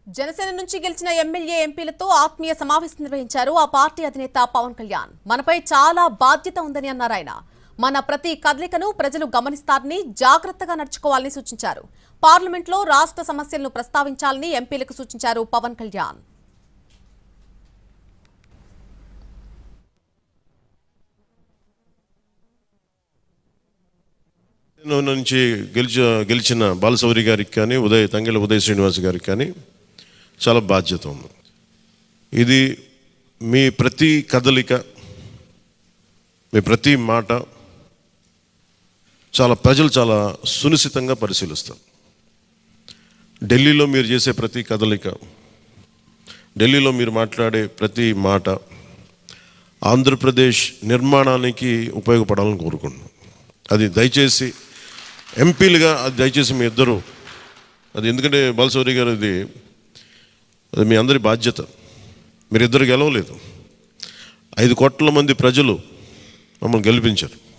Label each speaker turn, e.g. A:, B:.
A: జనసేన నుంచి గెలిచిన ఎమ్మెల్యే ఎంపీలతో ఆత్మీయ సమావేశం నిర్వహించారు ఆ పార్టీ అధినేత పవన్ కళ్యాణ్ మనపై చాలా బాధ్యత ఉందని అన్నారు ఆయన మన ప్రతి కదలికను ప్రజలు గమనిస్తారని జాగ్రత్తగా నడుచుకోవాలని సూచించారు పార్లమెంట్లో రాష్ట్ర సమస్యలను ప్రస్తావించాలని ఎంపీలకు సూచించారు పవన్ కళ్యాణ్
B: నేను నుంచి గెలిచి గెలిచిన బాలసౌరి గారికి కానీ ఉదయ్ తంగెల ఉదయ్ శ్రీనివాస్ గారికి కానీ చాలా బాధ్యత ఉంది ఇది మీ ప్రతి కదలిక మీ ప్రతి మాట చాలా ప్రజలు చాలా సునిశ్చితంగా పరిశీలిస్తారు ఢిల్లీలో మీరు చేసే ప్రతి కదలిక ఢిల్లీలో మీరు మాట్లాడే ప్రతి మాట ఆంధ్రప్రదేశ్ నిర్మాణానికి ఉపయోగపడాలని కోరుకుంటున్నాను అది దయచేసి ఎంపీలుగా అది దయచేసి మీ ఇద్దరు అది ఎందుకంటే బాలసౌరి గారు అది అది మీ అందరి బాధ్యత మీరిద్దరు గెలవలేదు ఐదు కోట్ల మంది ప్రజలు మమ్మల్ని గెలిపించారు